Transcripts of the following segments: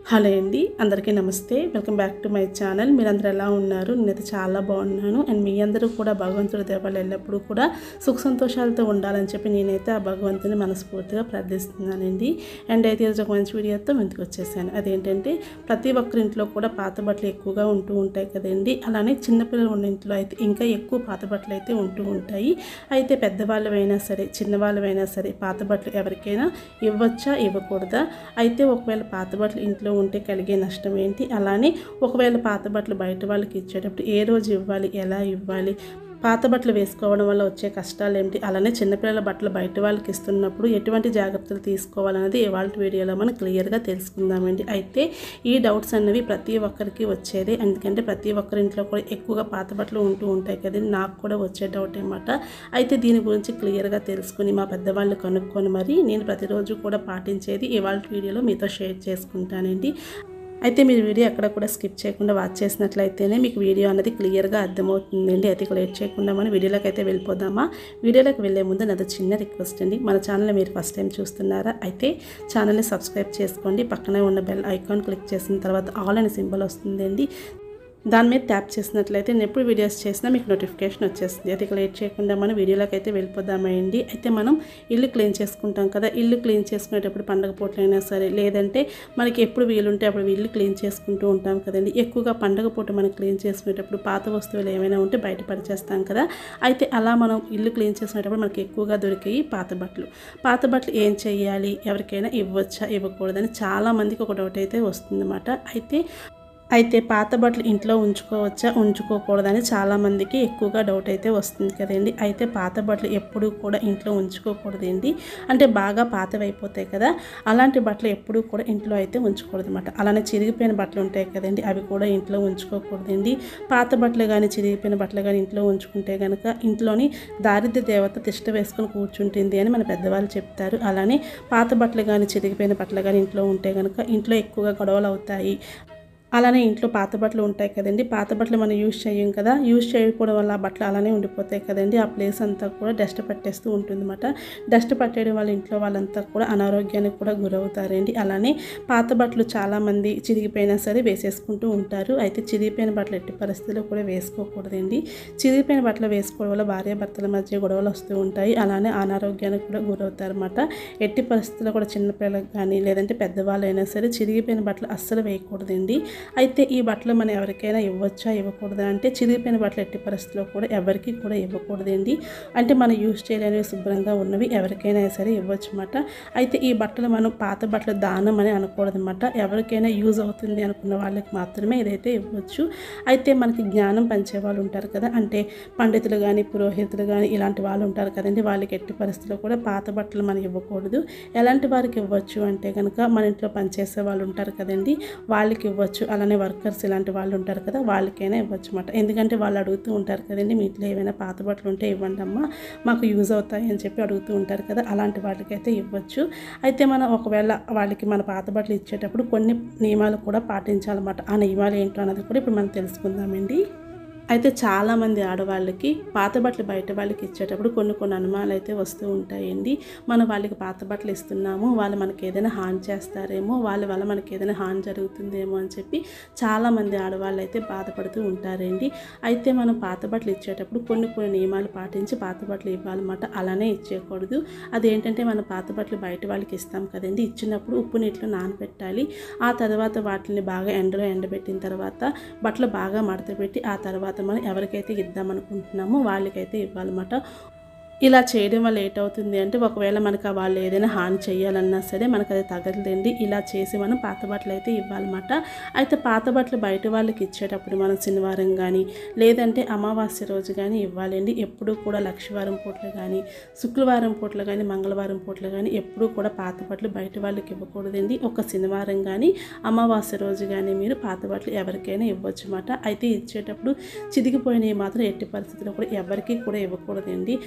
hello అండి అందరికీ నమస్తే welcome back to my channel మీరందరూ ఎలా ఉన్నారు నేనైతే చాలా బాగున్నాను అండ్ మీ అందరూ కూడా భగవంతుడి దేవాలు ఎల్లప్పుడూ కూడా సుఖ సంతోషాలతో ఉండాలని చెప్పి నేనైతే ఆ భగవంతుని మనస్ఫూర్తిగా ప్రార్థిస్తున్నానండి అండ్ అయితే ఈరోజు ఒక మంచి వీడియోతో ముందుకు వచ్చేసాను అదేంటంటే ప్రతి ఒక్కరి ఇంట్లో కూడా పాత బట్టలు ఎక్కువగా ఉంటూ ఉంటాయి కదండి అలానే చిన్నపిల్లలు ఉన్న ఇంట్లో అయితే ఇంకా ఎక్కువ పాత బట్టలు అయితే ఉంటూ ఉంటాయి అయితే పెద్దవాళ్ళమైనా సరే చిన్నవాళ్ళమైనా సరే పాత బట్టలు ఎవరికైనా ఇవ్వచ్చా ఇవ్వకూడదా అయితే ఒకవేళ పాత బట్టలు ఇంట్లో ఉంటే కలిగే నష్టం ఏంటి అలానే ఒకవేళ పాత బట్టలు బయట వాళ్ళకి ఇచ్చేటప్పుడు ఏ రోజు ఇవ్వాలి ఎలా ఇవ్వాలి పాత బట్టలు వేసుకోవడం వల్ల వచ్చే కష్టాలు ఏమిటి అలానే చిన్నపిల్లల బట్టలు బయట వాళ్ళకి ఇస్తున్నప్పుడు ఎటువంటి జాగ్రత్తలు తీసుకోవాలన్నది ఇవాళ వీడియోలో మనం క్లియర్గా తెలుసుకుందామండి అయితే ఈ డౌట్స్ అన్నవి ప్రతి ఒక్కరికి వచ్చేదే ఎందుకంటే ప్రతి ఒక్కరి ఇంట్లో కూడా ఎక్కువగా పాత బట్టలు ఉంటూ ఉంటాయి కదండి నాకు కూడా వచ్చే డౌట్ అనమాట అయితే దీని గురించి క్లియర్గా తెలుసుకుని మా పెద్దవాళ్ళు కనుక్కొని మరి నేను ప్రతిరోజు కూడా పాటించేది ఇవాళ వీడియోలో మీతో షేర్ చేసుకుంటానండి అయితే మీరు వీడియో ఎక్కడ కూడా స్కిప్ చేయకుండా వాచ్ చేసినట్లయితేనే మీకు వీడియో అనేది క్లియర్గా అర్థమవుతుందండి అయితే ఇక లేట్ చేయకుండా మనం వీడియోలోకి అయితే వెళ్ళిపోదామా వీడియోలోకి వెళ్ళే ముందు నాది చిన్న రిక్వెస్ట్ అండి మన ఛానల్ మీరు ఫస్ట్ టైం చూస్తున్నారా అయితే ఛానల్ని సబ్స్క్రైబ్ చేసుకోండి పక్కనే ఉన్న బెల్ ఐకాన్ క్లిక్ చేసిన తర్వాత ఆల్ అనే సింబల్ వస్తుందండి దాని మీద ట్యాప్ చేసినట్లయితే నేను ఎప్పుడు వీడియోస్ చేసినా మీకు నోటిఫికేషన్ వచ్చేస్తుంది అయితే ఇక లేట్ చేయకుండా మనం వీడియోలోకి అయితే వెళ్ళిపోదామండి అయితే మనం ఇల్లు క్లీన్ చేసుకుంటాం కదా ఇల్లు క్లీన్ చేసుకునేటప్పుడు పండగ పూటలైనా సరే లేదంటే మనకి ఎప్పుడు వీలుంటే అప్పుడు ఇల్లు క్లీన్ చేసుకుంటూ ఉంటాం కదండి ఎక్కువగా పండగ పూట మనం క్లీన్ చేసుకునేటప్పుడు పాత వస్తువులు ఏమైనా ఉంటే బయట పడిచేస్తాం కదా అయితే అలా మనం ఇల్లు క్లీన్ చేసుకునేటప్పుడు మనకి ఎక్కువగా దొరికాయి పాత బట్టలు పాత బట్టలు ఏం చేయాలి ఎవరికైనా ఇవ్వచ్చా ఇవ్వకూడదని చాలా మందికి ఒక డౌట్ అయితే వస్తుందన్నమాట అయితే అయితే పాత బట్టలు ఇంట్లో ఉంచుకోవచ్చా ఉంచుకోకూడదని చాలామందికి ఎక్కువగా డౌట్ అయితే వస్తుంది కదండి అయితే పాత బట్టలు ఎప్పుడూ కూడా ఇంట్లో ఉంచుకోకూడదండి అంటే బాగా పాతవి అయిపోతాయి కదా అలాంటి బట్టలు ఎప్పుడూ కూడా ఇంట్లో అయితే ఉంచకూడదు అనమాట అలానే చిరిగిపోయిన బట్టలు ఉంటాయి కదండి అవి కూడా ఇంట్లో ఉంచుకోకూడదండి పాత బట్టలు కానీ చిరిగిపోయిన బట్టలు కానీ ఇంట్లో ఉంచుకుంటే కనుక ఇంట్లోని దారిద్ర్య దేవత తిష్ట వేసుకొని కూర్చుంటుంది అని మన పెద్దవాళ్ళు చెప్తారు అలానే పాత బట్టలు కానీ చిరిగిపోయిన బట్టలు కానీ ఇంట్లో ఉంటే కనుక ఇంట్లో ఎక్కువగా గొడవలు అవుతాయి అలానే ఇంట్లో పాత బట్టలు ఉంటాయి కదండి పాత బట్టలు మనం యూజ్ చేయం కదా యూజ్ చేయకపోవడం వల్ల ఆ బట్టలు అలానే ఉండిపోతాయి కదండి ఆ ప్లేస్ అంతా కూడా డస్ట్ పట్టేస్తూ ఉంటుందన్నమాట డస్ట్ పట్టేయడం వల్ల ఇంట్లో వాళ్ళంతా కూడా అనారోగ్యానికి కూడా గురవుతారండి అలానే పాత బట్టలు చాలామంది చిరిగిపోయినా సరే వేసేసుకుంటూ ఉంటారు అయితే చిరిగిపోయిన బట్టలు ఎట్టి పరిస్థితుల్లో కూడా వేసుకోకూడదండి చిరిగిపోయిన బట్టలు వేసుకోవడం వల్ల భార్య భర్తల మధ్య గొడవలు వస్తూ ఉంటాయి అలానే అనారోగ్యానికి కూడా గురవుతారు అనమాట ఎట్టి పరిస్థితుల్లో కూడా చిన్నపిల్లలకు కానీ లేదంటే పెద్దవాళ్ళైనా సరే చిరిగిపోయిన బట్టలు అస్సలు వేయకూడదండి అయితే ఈ బట్టలు మనం ఎవరికైనా ఇవ్వచ్చా ఇవ్వకూడదా అంటే చిరిగిపోయిన బట్టలు ఎట్టి పరిస్థితుల్లో కూడా ఎవరికి కూడా ఇవ్వకూడదండి అంటే మనం యూజ్ చేయలేనివి శుభ్రంగా ఉన్నవి ఎవరికైనా సరే ఇవ్వచ్చు అనమాట అయితే ఈ బట్టలు మనం పాత బట్టలు దానం అని అనకూడదు అనమాట ఎవరికైనా యూజ్ అవుతుంది అనుకున్న వాళ్ళకి మాత్రమే ఇదైతే ఇవ్వచ్చు అయితే మనకి జ్ఞానం పంచే వాళ్ళు ఉంటారు కదా అంటే పండితులు కానీ పురోహితులు కానీ ఇలాంటి వాళ్ళు ఉంటారు కదండి వాళ్ళకి ఎట్టి పరిస్థితుల్లో కూడా పాత బట్టలు మనం ఇవ్వకూడదు ఎలాంటి వారికి ఇవ్వచ్చు అంటే కనుక మన ఇంట్లో పనిచేసే వాళ్ళు ఉంటారు కదండి వాళ్ళకి ఇవ్వచ్చు అలానే వర్కర్స్ ఇలాంటి వాళ్ళు ఉంటారు కదా వాళ్ళకైనా ఇవ్వచ్చు అనమాట ఎందుకంటే వాళ్ళు అడుగుతూ ఉంటారు కదండి మీ ఇంట్లో ఏమైనా పాత బట్టలు ఉంటే ఇవ్వండి అమ్మా మాకు యూజ్ అవుతాయి అని చెప్పి అడుగుతూ ఉంటారు కదా అలాంటి వాళ్ళకైతే ఇవ్వచ్చు అయితే మనం ఒకవేళ వాళ్ళకి మన పాత బట్టలు ఇచ్చేటప్పుడు కొన్ని నియమాలు కూడా పాటించాలన్నమాట ఆ నియమాలు ఏంటో అన్నది కూడా ఇప్పుడు మనం తెలుసుకుందామండి అయితే చాలామంది ఆడవాళ్ళకి పాత బట్టలు బయట వాళ్ళకి ఇచ్చేటప్పుడు కొన్ని కొన్ని అనుమానాలు అయితే వస్తూ ఉంటాయండి మనం వాళ్ళకి పాత బట్టలు ఇస్తున్నాము వాళ్ళు మనకి ఏదైనా హాని చేస్తారేమో వాళ్ళ వల్ల మనకి ఏదైనా హాని జరుగుతుందేమో అని చెప్పి చాలామంది ఆడవాళ్ళు అయితే బాధపడుతూ ఉంటారండి అయితే మనం పాత బట్టలు ఇచ్చేటప్పుడు కొన్ని కొన్ని నియమాలు పాటించి పాత బట్టలు ఇవ్వాలన్నమాట అలానే ఇచ్చేయకూడదు అదేంటంటే మనం పాత బట్టలు బయట వాళ్ళకి ఇస్తాం కదండి ఇచ్చినప్పుడు ఉప్పు నీటిలో నానబెట్టాలి ఆ తర్వాత వాటిని బాగా ఎండలో ఎండబెట్టిన తర్వాత బట్టలు బాగా మడత పెట్టి ఆ తర్వాత మనం ఎవరికైతే ఇద్దామనుకుంటున్నామో వాళ్ళకైతే ఇవ్వాలన్నమాట ఇలా చేయడం వల్ల ఏటవుతుంది అంటే ఒకవేళ మనకు ఆ వాళ్ళు ఏదైనా హాని చేయాలన్నా సరే మనకు అది తగలదండి ఇలా చేసి మనం పాత బట్టలు అయితే ఇవ్వాలన్నమాట అయితే పాత బట్టలు బయట వాళ్ళకి ఇచ్చేటప్పుడు మనం శనివారం కానీ లేదంటే అమావాస్య రోజు కానీ ఇవ్వాలండి ఎప్పుడూ కూడా లక్షవారం పూటలు కానీ శుక్రవారం పూటలు కానీ మంగళవారం పూటలు కానీ ఎప్పుడూ కూడా పాత బట్టలు బయట వాళ్ళకి ఇవ్వకూడదండి ఒక శనివారం కానీ అమావాస్య రోజు కానీ మీరు పాత బట్టలు ఎవరికైనా ఇవ్వచ్చు అన్నమాట అయితే ఇచ్చేటప్పుడు చిదిగిపోయినవి మాత్రం ఎట్టి పరిస్థితుల్లో కూడా ఎవరికి కూడా ఇవ్వకూడదండి ఒకవేళ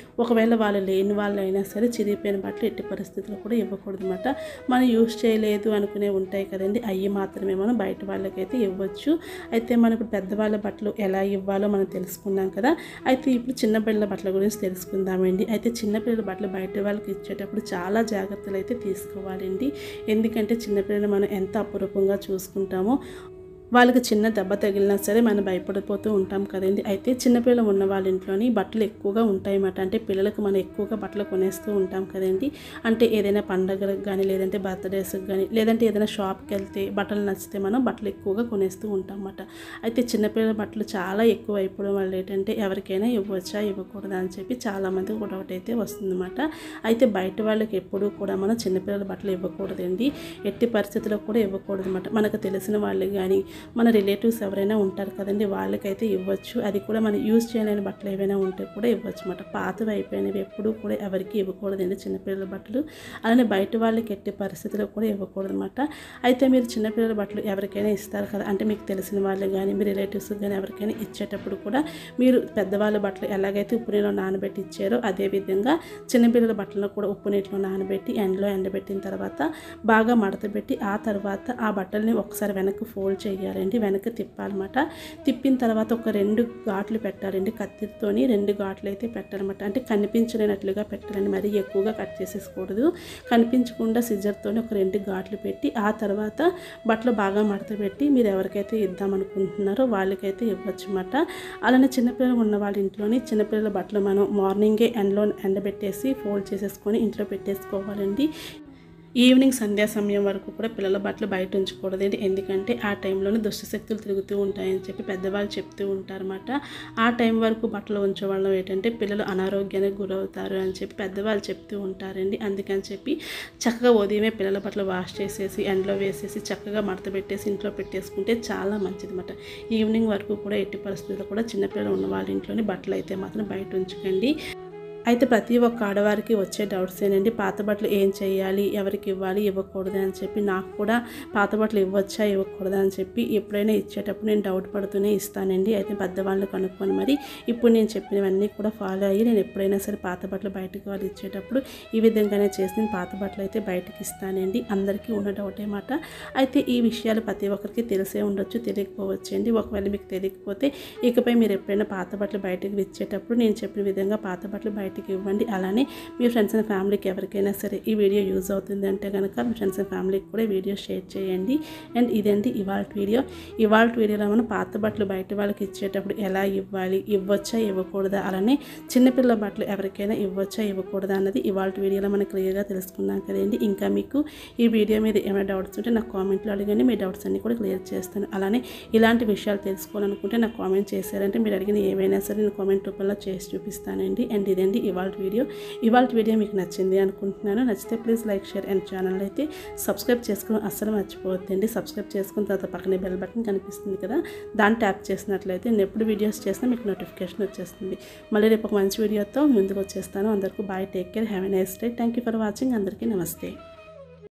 ఒకవేళ వాళ్ళు లేని వాళ్ళు అయినా సరే చిరిగిపోయిన బట్టలు ఎట్టి పరిస్థితుల్లో కూడా ఇవ్వకూడదు అనమాట మనం యూజ్ చేయలేదు అనుకునే ఉంటాయి కదండి అవి మాత్రమే మనం బయట వాళ్ళకైతే ఇవ్వచ్చు అయితే మనం ఇప్పుడు పెద్దవాళ్ళ బట్టలు ఎలా ఇవ్వాలో మనం తెలుసుకున్నాం కదా అయితే ఇప్పుడు చిన్న పిల్లల బట్టల గురించి తెలుసుకుందామండి అయితే చిన్న పిల్లల బట్టలు బయట వాళ్ళకి ఇచ్చేటప్పుడు చాలా జాగ్రత్తలు అయితే తీసుకోవాలండి ఎందుకంటే చిన్నపిల్లలు మనం ఎంత అపురూపంగా చూసుకుంటామో వాళ్ళకి చిన్న దెబ్బ తగిలినా సరే మనం భయపడిపోతూ ఉంటాం కదండి అయితే చిన్నపిల్లలు ఉన్న వాళ్ళ ఇంట్లోని బట్టలు ఎక్కువగా ఉంటాయి అన్నమాట అంటే పిల్లలకు మనం ఎక్కువగా బట్టలు కొనేస్తూ ఉంటాం కదండి అంటే ఏదైనా పండగలకు కానీ లేదంటే బర్త్డేస్కి కానీ లేదంటే ఏదైనా షాప్కి వెళ్తే బట్టలు నచ్చితే మనం బట్టలు ఎక్కువగా కొనేస్తూ ఉంటాం అన్నమాట అయితే చిన్నపిల్లల బట్టలు చాలా ఎక్కువ అయిపోవడం వల్ల ఏంటంటే ఎవరికైనా ఇవ్వచ్చా ఇవ్వకూడదా అని చెప్పి చాలామందికి కూడా ఒకటి అయితే వస్తుందన్నమాట అయితే బయట వాళ్ళకి ఎప్పుడూ కూడా మనం చిన్నపిల్లల బట్టలు ఇవ్వకూడదండి ఎట్టి పరిస్థితుల్లో కూడా ఇవ్వకూడదు అనమాట మనకు తెలిసిన వాళ్ళు కానీ మన రిలేటివ్స్ ఎవరైనా ఉంటారు కదండి వాళ్ళకైతే ఇవ్వచ్చు అది కూడా మనం యూజ్ చేయలేని బట్టలు ఏవైనా ఉంటే కూడా ఇవ్వచ్చు అనమాట పాతవి అయిపోయినవి ఎప్పుడూ కూడా ఎవరికి ఇవ్వకూడదండి చిన్నపిల్లల బట్టలు అలానే బయట వాళ్ళకి ఎట్టి పరిస్థితుల్లో కూడా ఇవ్వకూడదు అనమాట అయితే మీరు చిన్నపిల్లల బట్టలు ఎవరికైనా ఇస్తారు కదా అంటే మీకు తెలిసిన వాళ్ళు కానీ మీ రిలేటివ్స్ కానీ ఎవరికైనా ఇచ్చేటప్పుడు కూడా మీరు పెద్దవాళ్ళ బట్టలు ఎలాగైతే ఉప్పు నీళ్ళలో నానబెట్టి ఇచ్చారో అదే విధంగా చిన్నపిల్లల బట్టలను కూడా ఉప్పు నీటిలో నానబెట్టి ఎండలో ఎండబెట్టిన తర్వాత బాగా మడతపెట్టి ఆ తర్వాత ఆ బట్టల్ని ఒకసారి వెనక్కి ఫోల్డ్ చేయాలండి వెనక్కి తిప్పాలన్నమాట తిప్పిన తర్వాత ఒక రెండు ఘాట్లు పెట్టాలండి కత్తితోని రెండు ఘాట్లు అయితే పెట్టాలన్నమాట అంటే కనిపించలేనట్లుగా పెట్టాలండి మరీ ఎక్కువగా కట్ చేసేసుకోకూడదు కనిపించకుండా సిజర్తోని ఒక రెండు ఘాట్లు పెట్టి ఆ తర్వాత బట్టలు బాగా మడత పెట్టి మీరు ఎవరికైతే ఇద్దాం అనుకుంటున్నారో వాళ్ళకైతే ఇవ్వచ్చు అన్నమాట అలానే చిన్నపిల్లలు ఉన్న వాళ్ళ ఇంట్లోని చిన్నపిల్లల బట్టలు మనం మార్నింగే ఎండలో ఎండబెట్టేసి ఫోల్డ్ చేసేసుకొని ఇంట్లో పెట్టేసుకోవాలండి ఈవినింగ్ సంధ్యా సమయం వరకు కూడా పిల్లల బట్టలు బయట ఉంచకూడదండి ఎందుకంటే ఆ టైంలోనే దుష్టశక్తులు తిరుగుతూ ఉంటాయని చెప్పి పెద్దవాళ్ళు చెప్తూ ఉంటారన్నమాట ఆ టైం వరకు బట్టలు ఉంచడం ఏంటంటే పిల్లలు అనారోగ్యానికి గురవుతారు అని చెప్పి పెద్దవాళ్ళు చెప్తూ ఉంటారండి అందుకని చెప్పి చక్కగా ఉదయమే పిల్లల బట్టలు వాష్ చేసేసి ఎండలో వేసేసి చక్కగా మడత పెట్టేసి ఇంట్లో పెట్టేసుకుంటే చాలా మంచిది అనమాట ఈవినింగ్ వరకు కూడా ఎట్టి పరిస్థితుల్లో కూడా చిన్నపిల్లలు ఉన్న వాళ్ళ ఇంట్లోని బట్టలు అయితే మాత్రం బయట ఉంచకండి అయితే ప్రతి ఒక్క ఆడవారికి వచ్చే డౌట్స్ ఏంటంటే పాత బట్టలు ఏం చేయాలి ఎవరికి ఇవ్వాలి ఇవ్వకూడదు అని చెప్పి నాకు కూడా పాత బట్టలు ఇవ్వచ్చా ఇవ్వకూడదా అని చెప్పి ఎప్పుడైనా ఇచ్చేటప్పుడు నేను డౌట్ పడుతూనే ఇస్తానండి అయితే పెద్దవాళ్ళు కనుక్కొని మరి ఇప్పుడు నేను చెప్పినవన్నీ కూడా ఫాలో అయ్యి నేను ఎప్పుడైనా సరే పాత బట్టలు బయటకు వాళ్ళు ఇచ్చేటప్పుడు ఈ విధంగానే చేసి నేను పాత బట్టలు అయితే బయటకి ఇస్తానండి అందరికీ ఉన్న డౌటే మాట అయితే ఈ విషయాలు ప్రతి ఒక్కరికి తెలిసే ఉండొచ్చు తెలియకపోవచ్చు అండి ఒకవేళ మీకు తెలియకపోతే ఇకపై మీరు ఎప్పుడైనా పాత బట్టలు బయటకు ఇచ్చేటప్పుడు నేను చెప్పిన విధంగా పాత బట్టలు బయటకి ఇవ్వండి అలానే మీ ఫ్రెండ్స్ అండ్ ఫ్యామిలీకి ఎవరికైనా సరే ఈ వీడియో యూజ్ అవుతుంది అంటే కనుక మీ ఫ్రెండ్స్ అండ్ ఫ్యామిలీకి కూడా వీడియో షేర్ చేయండి అండ్ ఇదండి ఇవాళ వీడియో ఇవాళ వీడియోలో మనం పాత బట్టలు బయట వాళ్ళకి ఇచ్చేటప్పుడు ఎలా ఇవ్వాలి ఇవ్వచ్చా ఇవ్వకూడదా అలానే చిన్నపిల్లల బట్టలు ఎవరికైనా ఇవ్వచ్చా ఇవ్వకూడదా అన్నది ఇవాళ వీడియోలో మనం క్లియర్గా తెలుసుకున్నాం కదండి ఇంకా మీకు ఈ వీడియో మీద ఏమైనా డౌట్స్ ఉంటే నాకు కామెంట్లో అడగండి మీ డౌట్స్ అన్ని కూడా క్లియర్ చేస్తాను అలానే ఇలాంటి విషయాలు తెలుసుకోవాలనుకుంటే నాకు కామెంట్ చేశారంటే మీరు అడిగిన ఏవైనా సరే నేను కామెంట్ రూపంలో చేసి చూపిస్తానండి అండ్ ఇదండి ఇవాళ వీడియో ఇవాళ వీడియో మీకు నచ్చింది అనుకుంటున్నాను నచ్చితే please like share and channel అయితే సబ్స్క్రైబ్ చేసుకుని అస్సలు మర్చిపోవద్దండి సబ్స్క్రైబ్ చేసుకున్న తర్వాత పక్కనే బెల్ బటన్ కనిపిస్తుంది కదా దాన్ని ట్యాప్ చేసినట్లయితే నేను ఎప్పుడు వీడియోస్ చేసినా మీకు నోటిఫికేషన్ వచ్చేస్తుంది మళ్ళీ రేపు ఒక మంచి వీడియోతో ముందుకు వచ్చేస్తాను అందరికీ bye take care have a nice day thank you for watching అందరికీ నమస్తే